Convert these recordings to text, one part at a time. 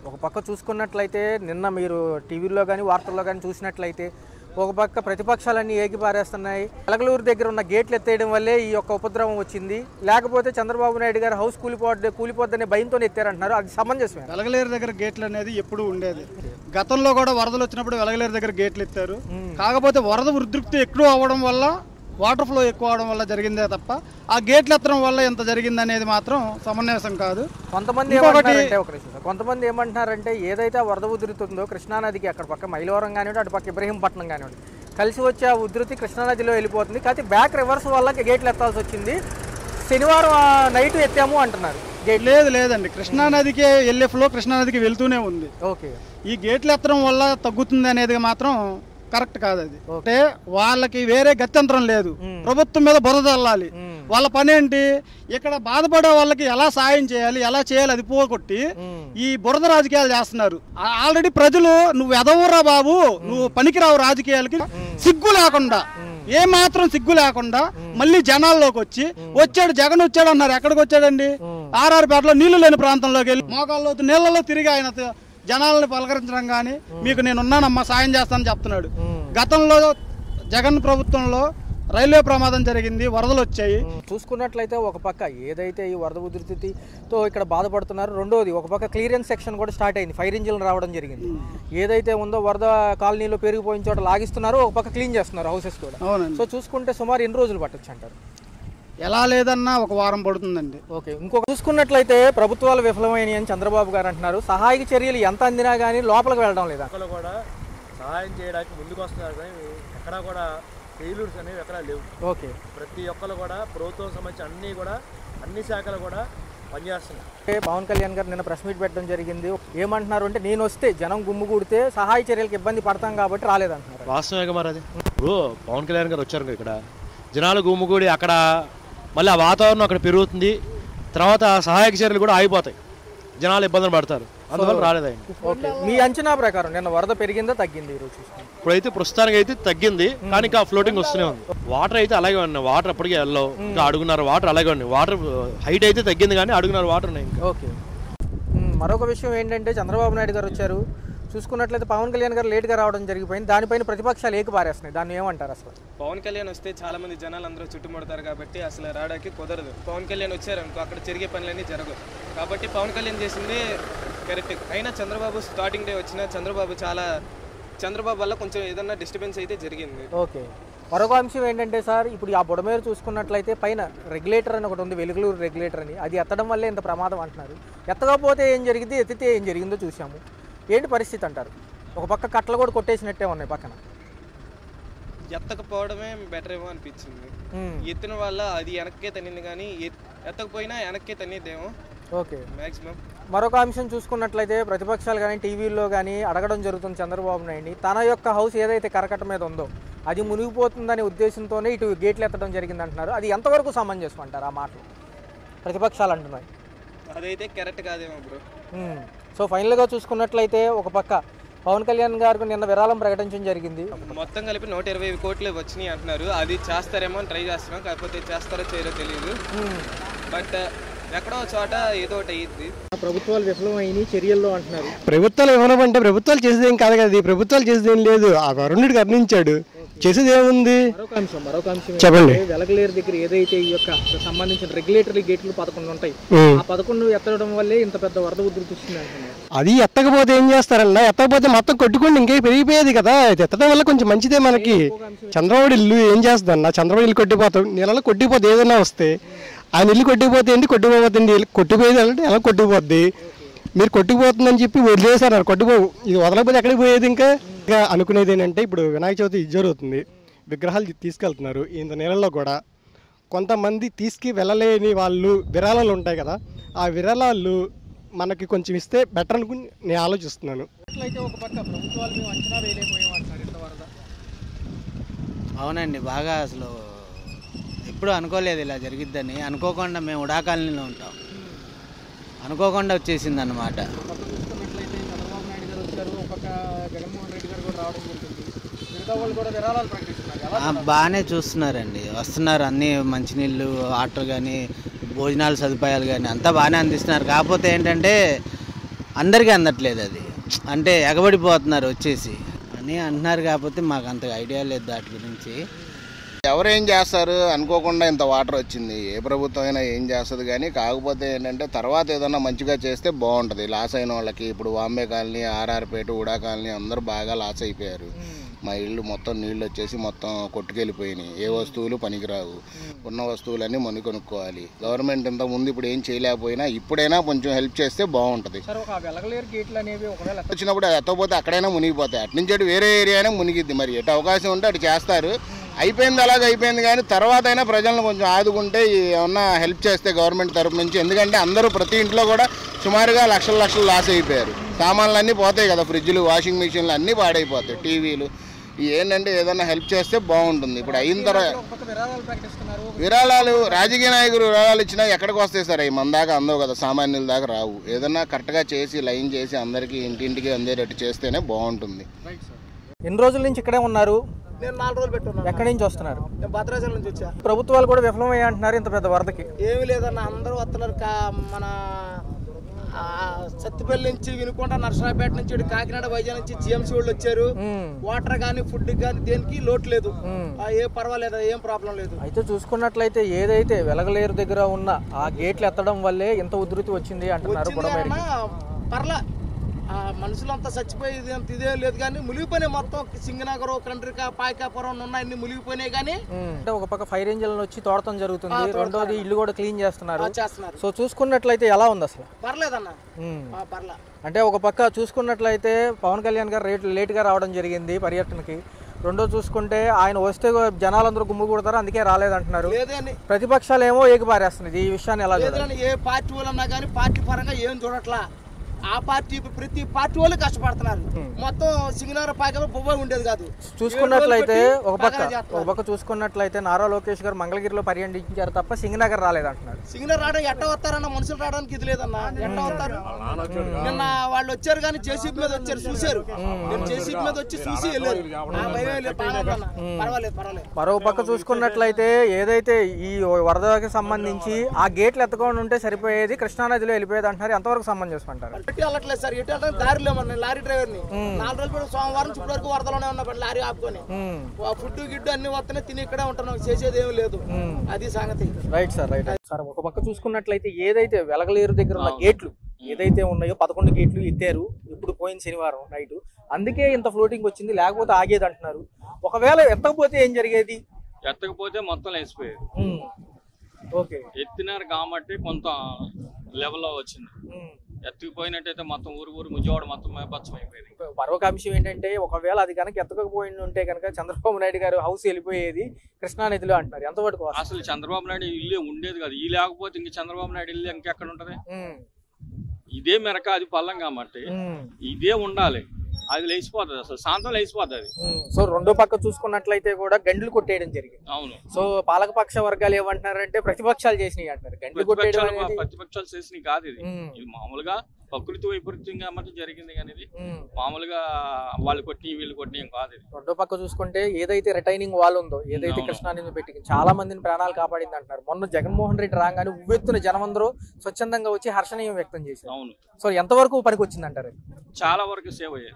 ఒక పక్క చూసుకున్నట్లయితే నిన్న మీరు టీవీలో కానీ వార్తల్లో కానీ చూసినట్లయితే ఒక పక్క ప్రతిపక్షాలన్నీ ఏగిపారేస్తున్నాయి ఎలగలూరు దగ్గర ఉన్న గేట్లు ఎత్తేయడం వల్లే ఈ యొక్క ఉపద్రవం వచ్చింది లేకపోతే చంద్రబాబు నాయుడు గారు హౌస్ కూలిపోద్ది కూలిపోద్దనే భయంతో ఎత్తారంటున్నారు అది సమంజసమే వెలగలేరు దగ్గర గేట్లు అనేది ఎప్పుడు ఉండేది గతంలో కూడా వరదలు వచ్చినప్పుడు వెలగలేరు దగ్గర గేట్లు ఎత్తారు కాకపోతే వరద ఉధృతి ఎక్కువ అవ్వడం వల్ల వాటర్ ఫ్లో ఎక్కువ అవడం వల్ల జరిగిందే తప్ప ఆ గేట్లు ఎత్తడం వల్ల ఎంత జరిగింది అనేది మాత్రం సమన్వయం కాదు కొంతమంది ఇంకొకటి- ఏమంటారంటే ఒక నిమిషం సార్. కొంతమంది ఏమంటున్నారంటే ఏదైతే ఆ వరద ఉధృతి ఉందో కృష్ణానదికి అక్కడ పక్క మైలవరం కానివ్వండి అటు పక్క ఇబ్రహీంపట్నం కానివ్వండి కలిసి వచ్చే ఆ ఉధృతి కృష్ణానదిలో వెళ్ళిపోతుంది కాకపోతే బ్యాక్ రివర్స్ వల్ల గేట్లు ఎత్తాల్సి వచ్చింది శనివారం ఆ నైట్ ఎత్తాము అంటున్నారు గేట్ లేదు లేదండి కృష్ణానదికి వెళ్ళే ఫ్లో కృష్ణానదికి వెళ్తూనే ఉంది ఓకే ఈ గేట్లు ఎత్తడం వల్ల తగ్గుతుంది అనేది మాత్రం కరెక్ట్ కాదు అది అంటే వాళ్ళకి వేరే గత్యంతరం లేదు ప్రభుత్వం మీద బురద చల్లాలి వాళ్ళ పని ఏంటి ఇక్కడ బాధపడే వాళ్ళకి ఎలా సాయం చేయాలి ఎలా చేయాలి అది పోగొట్టి ఈ బురద రాజకీయాలు చేస్తున్నారు ఆ- ఆల్రెడీ ప్రజలు నువ్వు ఎదవురా బాబు నువ్వు పనికిరావు రాజకీయాలకి సిగ్గు లేకుండా ఏ మాత్రం సిగ్గు లేకుండా మళ్ళీ జనాల్లోకి వచ్చి వచ్చాడు జగన్ వచ్చాడు అన్నారు ఎక్కడికి వచ్చాడండి ఆర్ఆర్ పేటలో నీళ్లు లేని ప్రాంతంలోకి వెళ్ళి మోకాల్లో నీళ్ళలో తిరిగి ఆయన త- జనాలని పలకరించడం కానీ మీకు నేను ఉన్నానమ్మా సాయం చేస్తానని చెప్తున్నాడు గతంలో జగన్ ప్రభుత్వంలో రైల్వే ప్రమాదం జరిగింది వరదలు వచ్చాయి చూసుకున్నట్లయితే ఒక పక్క ఏదైతే ఈ వరద ఉధృతితో ఇక్కడ బాధపడుతున్నారో రెండోది ఒక పక్క క్లియరెన్స్ సెక్షన్ కూడా స్టార్ట్ అయింది ఫైర్ ఇంజిన్ రావడం జరిగింది ఏదైతే ఉందో వరద కాలనీలో పెరిగిపోయిన చోట లాగిస్తున్నారో ఒక పక్క క్లీన్ చేస్తున్నారు హౌసెస్ కూడా అవునండి సో చూసుకుంటే సుమారు ఎన్ని రోజులు పట్టొచ్చు అంటారు ఎలా లేదన్నా ఒక వారం పడుతుందండి ఓకే ఇంకొక చూసుకున్నట్లయితే ప్రభుత్వాలు విఫలమైనవి అని చంద్రబాబు గారు అంటున్నారు సహాయక చర్యలు ఎంత అందినా కానీ లోపలికి వెళ్ళడం లేదా ఒక్కరు కూడా సహాయం చేయడానికి ముందుకు వస్తున్నారు కానీ ఎక్కడా కూడా ఫెయిల్యూర్స్ అనేవి ఎక్కడా లేవు ఓకే ప్రతి ఒక్కరు కూడా ప్రభుత్వం సంబంధించి అన్నీ కూడా అన్ని శాఖలు కూడా పనిచేస్తున్నాయి అంటే పవన్ కళ్యాణ్ గారు నిన్న ప్రెస్ మీట్ పెట్టడం జరిగింది ఏమంటున్నారు అంటే నేను వస్తే జనం గుమ్ము కూడితే సహాయ చర్యలకు ఇబ్బంది పడతాం కాబట్టి రాలేదంటున్నారు వాస్తవమే మరి అది ఇప్పుడు పవన్ కళ్యాణ్ గారు వచ్చారు ఇక్కడ జనాలు గుమ్ముగూడి అక్కడ మళ్ళీ ఆ వాతావరణం అక్కడ పెరుగుతుంది తర్వాత సహాయక చర్యలు కూడా ఆగిపోతాయి జనాలు ఇబ్బందులు పడతారు అందువల్ల రాలేదు ఆయన ఓకే మీ అంచనా ప్రకారం నిన్న వరద పెరిగిందా తగ్గింది ఈరోజు చూసుకుంటే ఇప్పుడైతే ప్రస్తుతానికి అయితే తగ్గింది కానీ ఇంకా ఫ్లోటింగ్ వస్తూనే ఉంది వాటర్ అయితే అలాగే ఉన్నాయి వాటర్ అప్పటికే వెళ్ళవు ఇంకా అడుగున్నారు వాటర్ అలాగే ఉన్నాయి వాటర్ హైట్ అయితే తగ్గింది కానీ అడుగున్నారు వాటర్ ఉన్నాయి ఇంకా ఓకే మ్, మరొక విషయం ఏంటంటే చంద్రబాబు నాయుడు గారు వచ్చారు చూసుకున్నట్లయితే పవన్ కళ్యాణ్ గారు లేట్గా రావడం జరిగిపోయింది దానిపైన ప్రతిపక్షాలు ఏకి పారేస్తున్నాయి దాన్ని ఏమంటారు అసలు పవన్ కళ్యాణ్ వస్తే చాలా మంది జనాలు అందరూ చుట్టుముడతారు కాబట్టి అసలు రావడానికి కుదరదు పవన్ కళ్యాణ్ వచ్చారనుకో అక్కడ జరిగే పనులన్నీ జరగవు కాబట్టి పవన్ కళ్యాణ్ చేసింది కరెక్ట్ అయినా చంద్రబాబు స్టార్టింగ్ డే వచ్చిన చంద్రబాబు చాలా చంద్రబాబు వల్ల కొంచెం ఏదన్నా డిస్టర్బెన్స్ అయితే జరిగింది ఓకే మరొక అంశం ఏంటంటే సార్ ఇప్పుడు ఆ బుడమేరు చూసుకున్నట్లయితే పైన రెగ్యులేటర్ అని ఒకటి ఉంది వెలుగులూరు రెగ్యులేటర్ అని అది ఎత్తడం వల్లే ఇంత ప్రమాదం అంటున్నారు ఎత్తకపోతే ఏం జరిగింది ఎత్తితే ఏం జరిగిందో చూసాము ఏంటి పరిస్థితి అంటారు ఒక పక్క కట్టలు కూడా కొట్టేసినట్టే ఉన్నాయి పక్కన ఎత్తకపోవడమే బెటర్ ఏమో అనిపించింది మ్, ఎత్తిన వల్ల అది వెనక్కే తన్నింది కానీ ఎత్- ఎత్తకపోయినా వెనక్కే తన్నిద్దేమో ఓకే మ్యాక్సిమం మరొక అంశం చూసుకున్నట్లయితే ప్రతిపక్షాలు కానీ టీవీల్లో కానీ అడగడం జరుగుతుంది చంద్రబాబు నాయుడిని తన యొక్క హౌస్ ఏదైతే కరకట్ట మీద ఉందో అది మునిగిపోతుందనే ఉద్దేశంతోనే ఇటు గేట్లు ఎత్తడం జరిగింది అంటున్నారు అది ఎంతవరకు సమంజసం అంటారు ఆ మాటలు ప్రతిపక్షాలు అంటున్నాయి అదైతే కరెక్ట్ కాదేమో బ్రో మ్మ్. సో ఫైనల్గా చూసుకున్నట్లయితే ఒక పక్క పవన్ కళ్యాణ్ గారికి నిన్న విరాళం ప్రకటించడం జరిగింది మొత్తం కలిపి నూట ఇరవై కోట్లు వచ్చినాయి అంటున్నారు అది చేస్తారేమో అని ట్రై చేస్తున్నాం కాకపోతే చేస్తారో చేయరో తెలియదు మ్మ్. బట్ ఎక్కడో ఒక చోట ఏదో ఒకటి అయ్యిద్ది ప్రభుత్వాలు విఫలమైనవి చర్యల్లో అంటున్నారు ప్రభుత్వాలు ఏమనమంటే ప్రభుత్వాలు చేసేది ఏం కాదు కదా ఇది ప్రభుత్వాలు చేసేది ఏం లేదు ఆ వరుణుడికి అర్ణించాడు చేసేది ఏముంది మరొక అంశం మరొక అంశం చెప్పండి. ఏంటంటే వెలగలేరు దగ్గర ఏదైతే ఈ యొక్క సంబంధించిన రెగ్యులేటరీ గేట్లు పదకొండు ఉంటాయి ఉమ్. ఆ పదకొండు ఎత్తడం వల్లే ఇంత పెద్ద వరద ఉధృతి వచ్చింది అంటున్నారు అది ఎత్తకపోతే ఏం చేస్తారన్నా ఎత్తకపోతే మొత్తం కొట్టుకోండి ఇంకే పెరిగిపోయేది కదా ఇది ఎత్తడం వల్ల కొంచెం మంచిదే మనకి చంద్రబాబు ఇల్లు ఏం చేస్తుందన్న చంద్రబాబు ఇల్లు కొట్టిపోతాం నెలలో కొట్టిపోతే ఏదైనా వస్తే ఆయన ఇల్లు కొట్టిపోతే ఏంటి కొట్టిపోతుంది కొట్టిపోయేది అంటే ఎలా కొట్టిపోద్ది మీరు కొట్టుకుపోతుందని చెప్పి వదిలేసారు కొట్టుకో ఇది వదలకపోతే ఎక్కడికి పోయేది ఇంకా ఇంకా అనుకునేది ఏంటంటే ఇప్పుడు వినాయక చవితి ఇది జరుగుతుంది విగ్రహాలు తీసుకెళ్తున్నారు ఇంత నెలల్లో కూడా కొంతమంది తీసుకు వెళ్ళలేని వాళ్ళు విరాళాలు ఉంటాయి కదా ఆ విరాళాలు మనకి కొంచెం ఇస్తే బెటర్ అనుకుని నేను ఆలోచిస్తున్నాను ఎట్లయితే ఒక పక్క ప్రభుత్వాలు మేము అంచనా వేయలేకపోయాం అంటున్నారు ఇంత వరద అవునండి బాగా అసలు ఎప్పుడు అనుకోలేదు ఇలా జరిగిద్దని అనుకోకుండా మేము ఉడా కాలనీలో ఉంటాం అనుకోకుండా వచ్చేసింది అనమాట పక్క చూసుకున్నట్లయితే చంద్రబాబు నాయుడు గారు వచ్చారు ఒక పక్క జగన్మోహన్ రెడ్డి గారు కూడా రావడం జరిగింది మిగతా వాళ్ళు కూడా విరాళాలు ప్రకటిస్తున్నారు ఎలా బాగానే చూస్తున్నారండి వస్తున్నారు అన్ని మంచినీళ్ళు వాటర్ కానీ భోజనాల సదుపాయాలు కానీ అంతా బాగానే అందిస్తున్నారు కాకపోతే ఏంటంటే అందరికీ అందట్లేదు అది అంటే ఎగబడిపోతున్నారు వచ్చేసి అని అంటున్నారు కాకపోతే మాకు అంత ఐడియా లేదు దాటి గురించి ఎవరేం చేస్తారు అనుకోకుండా ఇంత వాటర్ వచ్చింది ఏ ప్రభుత్వం అయినా ఏం చేస్తుంది కానీ కాకపోతే ఏంటంటే తర్వాత ఏదన్నా మంచిగా చేస్తే బాగుంటుంది లాస్ అయిన వాళ్ళకి ఇప్పుడు వాంబే కాలనీ ఆర్ఆర్పేట ఉడా కాలనీ అందరూ బాగా లాస్ అయిపోయారు మా ఇల్లు మొత్తం నీళ్ళు వచ్చేసి మొత్తం కొట్టుకెళ్ళిపోయినాయి ఏ వస్తువులు పనికిరావు ఉన్న వస్తువులన్నీ మని కొనుక్కోవాలి గవర్నమెంట్ ఇంత ముందు ఇప్పుడు ఏం చేయలేకపోయినా ఇప్పుడైనా కొంచెం హెల్ప్ చేస్తే బాగుంటుంది సార్ ఒక వెలగలేరు గేట్లు అనేవి ఒకవేళ వచ్చినప్పుడు అది ఎత్తకపోతే అక్కడైనా మునిగిపోతాయి అటు నుంచి అటు వేరే ఏరియా అయినా మునిగిద్ది మరి ఎటు అవకాశం ఉంటే అటు చేస్తారు అయిపోయింది అలాగే అయిపోయింది కానీ తర్వాత అయినా ప్రజలను కొంచెం ఆదుకుంటే ఈ ఏమన్నా హెల్ప్ చేస్తే గవర్నమెంట్ తరపు నుంచి ఎందుకంటే అందరూ ప్రతి ఇంట్లో కూడా సుమారుగా లక్షల లక్షలు లాస్ అయిపోయారు సామాన్లు అన్నీ పోతాయి కదా ఫ్రిడ్జ్లు వాషింగ్ మిషన్లు అన్నీ పాడైపోతాయి టీవీలు ఈ ఏంటంటే ఏదన్నా హెల్ప్ చేస్తే బాగుంటుంది ఇప్పుడు అయిన తర్వాత ఒక పక్క విరాళాలు ప్రకటిస్తున్నారు విరాళాలు రాజకీయ నాయకులు విరాళాలు ఇచ్చినా ఎక్కడికి వస్తాయి సార్ అవి మన దాకా అందవు కదా సామాన్యుల దాకా రావు ఏదన్నా కరెక్ట్గా చేసి లైన్ చేసి అందరికీ ఇంటింటికి అందేటట్టు చేస్తేనే బాగుంటుంది ఎన్ని రోజుల నుంచి ఇక్కడే ఉన్నారు నేను నాలుగు రోజులు పెట్టున్నాను ఎక్కడి నుంచి వస్తున్నారు నేను భద్రాచలం నుంచి వచ్చా ప్రభుత్వాలు కూడా విఫలమయ్యా అంటున్నారు ఇంత పెద్ద వరదకి ఏమీ లేదన్న అందరూ వస్తున్నారు కా మన ఆ, సత్తిపల్లి నుంచి వినుకొండ నర్సరాపేట నుంచి ఇటు కాకినాడ వైజాగ్ నుంచి జిఎంసీ వాళ్ళు వచ్చారు ఉమ్. వాటర్ కానీ ఫుడ్ కానీ దేనికి లోటు లేదు ఉమ్. ఆ, ఏ పర్వాలేదు ఏం ప్రాబ్లం లేదు అయితే చూసుకున్నట్లయితే ఏదైతే వెలగలేరు దగ్గర ఉన్న ఆ గేట్లు ఎత్తడం వల్లే ఇంత ఉధృతి వచ్చింది అంటున్నారు వచ్చింది బుడమేరికి అన్న, పర్లా ఆ, మనుషులంతా చచ్చిపోయేది అంత ఇదేం లేదు కానీ మునిగిపోయినాయి మొత్తం సింగనగరం కండ్రిక పాయకాపురం ఉన్న అన్ని మునిగిపోయినాయి కానీ ఉమ్. అంటే ఒక పక్క ఫైర్ ఇంజిన్ వచ్చి తోడటం జరుగుతుంది రెండోది ఇల్లు కూడా క్లీన్ చేస్తున్నారు ఆ, చేస్తున్నారు సో చూసుకున్నట్లయితే ఎలా ఉంది అసలు పర్లేదన్న ఉమ్. ఆ, పర్లా అంటే ఒక పక్క చూసుకున్నట్లయితే పవన్ కళ్యాణ్ గారు రేట్ లేట్గా రావడం జరిగింది పర్యటనకి రెండో చూసుకుంటే ఆయన వస్తే జనాలందరూ గుమ్ము కొడతారు అందుకే రాలేదంటున్నారు లేదని ప్రతిపక్షాలు ఏమో ఏకిపారేస్తున్నాయి ఈ విషయాన్ని ఎలా చూడాలి లేదని ఏ పార్టీ వాళ్ళన్నా కానీ పార్టీ పరంగా ఏం చూడట్లా ఆ పార్టీ ప్రతి పార్టీ వాళ్ళు కష్టపడుతున్నారు మొత్తం సింగనగర్ పాక బొబ్బ ఉండేది కాదు చూసుకున్నట్లయితే ఏడు రోజులు ఒక పెట్టి పక్క బాగా ఒక చేస్తున్నారు. పక్క చూసుకున్నట్లయితే నారా లోకేష్ గారు మంగళగిరిలో పర్యటించారు తప్ప సింగనగర్ రాలేదంటున్నారు సింగనగర్ రావడం ఎట్ట వస్తారన్న మనుషులు రావడానికి ఇది లేదన్న ఎట్ట వస్తారు నిన్న వాళ్ళు వచ్చారు కానీ జేసీబీ మీద వచ్చారు చూశారు నేను జేసీబీ మీద వచ్చి చూసి వెళ్ళారు ఆ భయం లేదు, బాగానే ఉందన్న. పర్వాలేదు పర్వాలేదు మరో పక్క చూసుకున్నట్లయితే ఏదైతే ఈ వరదకి సంబంధించి ఆ గేట్లు ఎత్తకుండా ఉంటే సరిపోయేది కృష్ణానదిలో వెళ్ళిపోయేది అంటున్నారు ఎంతవరకు సమంజసం అంటారు ఎట్టి వెళ్ళట్లేదు సార్ ఎటు వెళ్ళడానికి దారి లేమన్న లారీ డ్రైవర్ని నాలుగు రోజులు పెట్టి సోమవారం నుంచి ఇప్పటి వరకు వరదలోనే ఉన్నా బండి లారీ ఆపుకొని ఉమ్. ఫుడ్ గిడ్డు అన్ని వస్తేనే తిని ఇక్కడే ఉంటున్నాం చేసేది ఏమీ లేదు అది సంగతి రైట్ సార్ రైట్ సార్ ఒక పక్క చూసుకున్నట్లయితే ఏదైతే వెలగలేరు దగ్గర ఉన్న గేట్లు ఏదైతే ఉన్నాయో పదకొండు గేట్లు ఎత్తారు ఇప్పుడు పోయిన శనివారం నైట్ అందుకే ఇంత ఫ్లోటింగ్ వచ్చింది లేకపోతే ఆగేది అంటున్నారు ఒకవేళ ఎత్తకపోతే ఏం జరిగేది ఎత్తకపోతే మొత్తం లేచిపోయేది ఉమ్. ఓకే ఎత్తినారు కాబట్టి కొంత లెవెల్లో వచ్చింది ఉమ్. ఎత్తుకుపోయినట్టయితే మొత్తం ఊరు ఊరు ముజ్జవాడ మొత్తం బచ్చం అయిపోయింది మరొక అంశం ఏంటంటే ఒకవేళ అది కనుక ఎత్తకపోయి ఉంటే కనుక చంద్రబాబు నాయుడు గారు హౌస్ వెళ్ళిపోయేది కృష్ణానదిలో అంటున్నారు ఎంతవరకు వాస్తవం? అసలు చంద్రబాబు నాయుడు ఇల్లు ఉండేది కాదు ఈ లేకపోతే ఇంక చంద్రబాబు నాయుడు ఇల్లు ఇంకెక్కడ ఉంటది ఉమ్. ఇదే మెరక అది పల్లం కాబట్టి ఉమ్. ఇదే ఉండాలి అది లేచిపోతుంది అసలు శాంతం లేచిపోతుంది అది ఉమ్. సో రెండో పక్క చూసుకున్నట్లయితే కూడా గండ్లు కొట్టేయడం జరిగింది అవును సో పాలకపక్ష వర్గాలు ఏమంటున్నారంటే ప్రతిపక్షాలు చేసినాయి అంటారు గంటలు కొట్టేయడం ప్రతిపక్షాలు అనేది ప్రతిపక్షాలు చేసినవి కాదు ఇది ఉమ్. ఇది మామూలుగా ప్రకృతి వైపరీత్యంగా మాత్రం జరిగింది కానీ ఇది ఉమ్. మామూలుగా వాళ్ళు కొట్టి వీళ్ళు కొట్టి ఏం కాదు ఇది రెండో పక్క చూసుకుంటే ఏదైతే రిటైనింగ్ వాల్ ఉందో ఏదైతే అవును. కృష్ణానది పెట్టి చాలా మందిని ప్రాణాలు కాపాడింది అంటున్నారు మొన్న జగన్మోహన్ రెడ్డి రాగానే ఉవ్వెత్తున జనం అందరూ స్వచ్ఛందంగా వచ్చి హర్షణీయం వ్యక్తం చేశారు అవును సో ఎంతవరకు పనికి వచ్చింది అంటారు చాలా వరకు సేవ్ అయ్యేది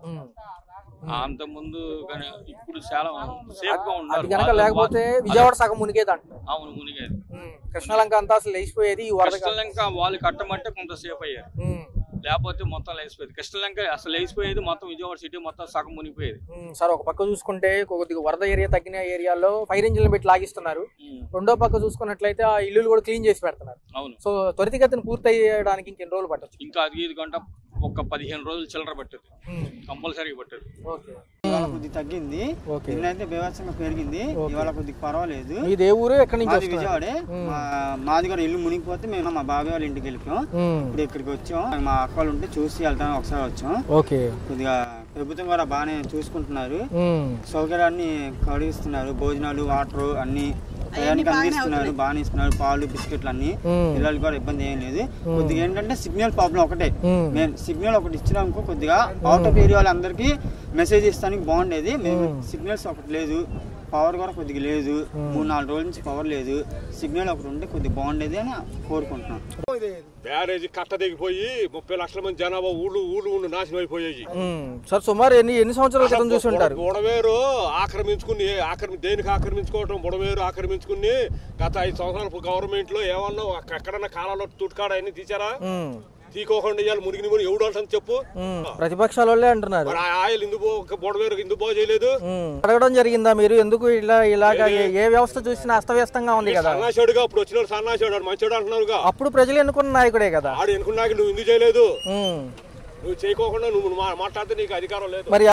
అంత ముందు కానీ ఇప్పుడు చాలా సేఫ్ గా అది ఉన్నారు కనుక వాళ్ళు- లేకపోతే విజయవాడ సగం మునిగేది అంటారు అవును మునిగేది ఉమ్. కృష్ణలంక అంతా అసలు లేచిపోయేది ఈ వరద కృష్ణలంక వాళ్ళు కట్టమంటే కొంత సేఫ్ అయ్యారు ఉమ్. లేకపోతే మొత్తం లేచిపోయేది కృష్ణలంక అసలు లేచిపోయేది మొత్తం విజయవాడ సిటీ మొత్తం సగం మునిగిపోయేది ఉమ్, సార్ ఒక పక్క చూసుకుంటే కొద్దిగా వరద ఏరియా తగ్గిన ఏరియాలో ఫైర్ ఇంజిన్లు పెట్టి లాగిస్తున్నారు ఉమ్, రెండో పక్క చూసుకున్నట్లయితే ఆ ఇల్లులు కూడా క్లీన్ చేసి పెడుతున్నారు అవును సో త్వరితగతిన పూర్తయ్యడానికి ఇంకెన్ని రోజులు పట్టొచ్చు ఇంకా అది ఇది గంట ఒక పదిహేను రోజులు చిల్లర పట్టదు కంపల్సరీగా పట్టదు ఓకే ఇవాళ కొద్ది తగ్గింది ఓకే. నిన్నైతే బీభత్సంగా పెరిగింది ఇవాళ కొద్దిగా పర్వాలేదు మీ ఏ ఊరు ఎక్కడి నుంచి మాది వస్తున్నారు విజయవాడే మా మాది కూడా ఇల్లు మునిగిపోతే మేము మా బాబాయ్ వాళ్ళ ఇంటికి వెళ్ళిపోయాం ఉమ్, ఇప్పుడు ఇక్కడికి వచ్చాం మా అక్క వాళ్ళు ఉంటే చూసి వెళ్తాం ఒకసారి వచ్చాం ఓకే కొద్దిగా ప్రభుత్వం కూడా బాగానే చూసుకుంటున్నారు ఉమ్, సౌకర్యాన్ని కలిగిస్తున్నారు భోజనాలు వాటర్ అన్ని టయానికి అందిస్తున్నారు బాగానే ఇస్తున్నారు పాలు బిస్కెట్లు అన్ని ఉమ్. పిల్లలకి కూడా ఇబ్బంది ఏం లేదు కొద్దిగా ఏంటంటే సిగ్నల్ ప్రాబ్లం ఒకటే ఉమ్. మేము సిగ్నల్ ఒకటి ఇచ్చినామనుకో కొద్దిగా అవుట్ ఆఫ్ ఏరియా వాళ్ళందరికీ మెసేజ్ ఇస్తానికి బాగుండేది మేము సిగ్నల్స్ ఒకటి లేదు పవర్ కూడా కొద్దిగా లేదు మూడు నాలుగు రోజుల నుంచి పవర్ లేదు సిగ్నల్ ఒకటి ఉంటే కొద్దిగా బాగుండేది అని కోరుకుంటున్నాను బ్యారేజీ కట్ట దిగిపోయి ముప్పై లక్షల మంది జనాభా ఊళ్ళు ఊళ్ళు ఊళ్ళు నాశనం అయిపోయాయి ఉమ్. సార్ సుమారు ఎన్ని ఎన్ని సంవత్సరాల క్రితం చూసి ఉంటారు బుడవేరు ఆక్రమించుకుని ఆక్రమి దేనికి ఆక్రమించుకోవటం బుడవేరు ఆక్రమించుకుని గత ఐదు సంవత్సరాల గవర్నమెంట్ లో ఏమన్నా అక్క- ఎక్కడన్నా కాలంలో తుట్కాడ అన్ని తీసారా ఉమ్. తీకోకుండా ఇవాళ మునిగిని మునిగి ఎవడు అంటుంది చెప్పు ఉమ్. ప్రతిపక్షాల వాళ్ళే అంటున్నారు మరి ఆ ఆయిల్ ఎందుకు బో- బుడవేరు ఎందుకు బాగు చేయలేదు ఉమ్. అడగడం జరిగిందా మీరు ఎందుకు ఇలా ఇలాగా ఏ- ఏ వ్యవస్థ చూసినా అస్తవ్యస్తంగా ఉంది కదా సన్నాసాడుగా అప్పుడు వచ్చిన సన్నాసాడు ఆడు మంచోడు అంటున్నారుగా అప్పుడు ప్రజలు ఎన్నుకున్న నాయకుడే కదా ఆడు ఎన్నుకున్నాక నువ్వు ఎందుకు చేయలేదు ఉమ్. నువ్వు చేయకోకుండా నువ్వు మా- మాట్లాడితే నీకు అధికారం లేదు మరి